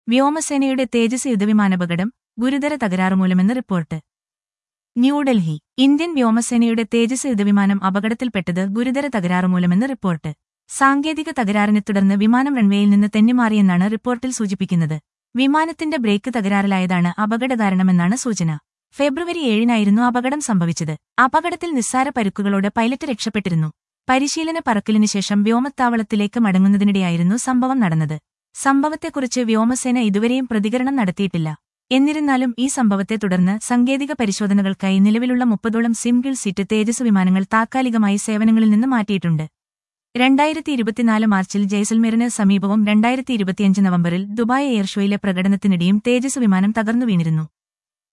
വ്യോമസേനയുടെ തേജസ് യുദ്ധവിമാനാപകടം ഗുരുതര തകരാറുമൂലമെന്ന് report New Delhi Indian വ്യോമസേനയുടെ തേജസ് യുദ്ധവിമാനം അപകടത്തിൽപ്പെട്ടത് ഗുരുതര തകരാറുമൂലമെന്ന് റിപ്പോർട്ട് സാങ്കേതിക തകരാറിനെ തുടർന്ന് വിമാനം റൺവേയിൽ നിന്ന് തെന്നിമാറിയെന്നാണ് റിപ്പോർട്ടിൽ സൂചിപ്പിക്കുന്നത് വിമാനത്തിന്റെ ബ്രേക്ക് തകരാറിലായതാണ് അപകടകാരണമെന്നാണ് സൂചന ഫെബ്രുവരി ഏഴിനായിരുന്നു അപകടം സംഭവിച്ചത് അപകടത്തിൽ നിസ്സാര പരുക്കുകളോട് പൈലറ്റ് രക്ഷപ്പെട്ടിരുന്നു പരിശീലന പറക്കലിനു ശേഷം വ്യോമത്താവളത്തിലേക്ക് മടങ്ങുന്നതിനിടെയായിരുന്നു സംഭവം നടന്നത് സംഭവത്തെക്കുറിച്ച് വ്യോമസേന ഇതുവരെയും പ്രതികരണം നടത്തിയിട്ടില്ല എന്നിരുന്നാലും ഈ സംഭവത്തെ തുടർന്ന് സാങ്കേതിക പരിശോധനകൾക്കായി നിലവിലുള്ള മുപ്പതോളം സിംഗിൾ സീറ്റ് തേജസ് വിമാനങ്ങൾ താത്കാലികമായി സേവനങ്ങളിൽ നിന്ന് മാറ്റിയിട്ടുണ്ട് രണ്ടായിരത്തി ഇരുപത്തിനാല് മാർച്ചിൽ ജയ്സൽമീറിന് സമീപവും രണ്ടായിരത്തി ഇരുപത്തിയഞ്ച് നവംബറിൽ ദുബായ് എയർ ഷോയിലെ പ്രകടനത്തിനിടെയും തേജസ് വിമാനം തകർന്നു വീണിരുന്നു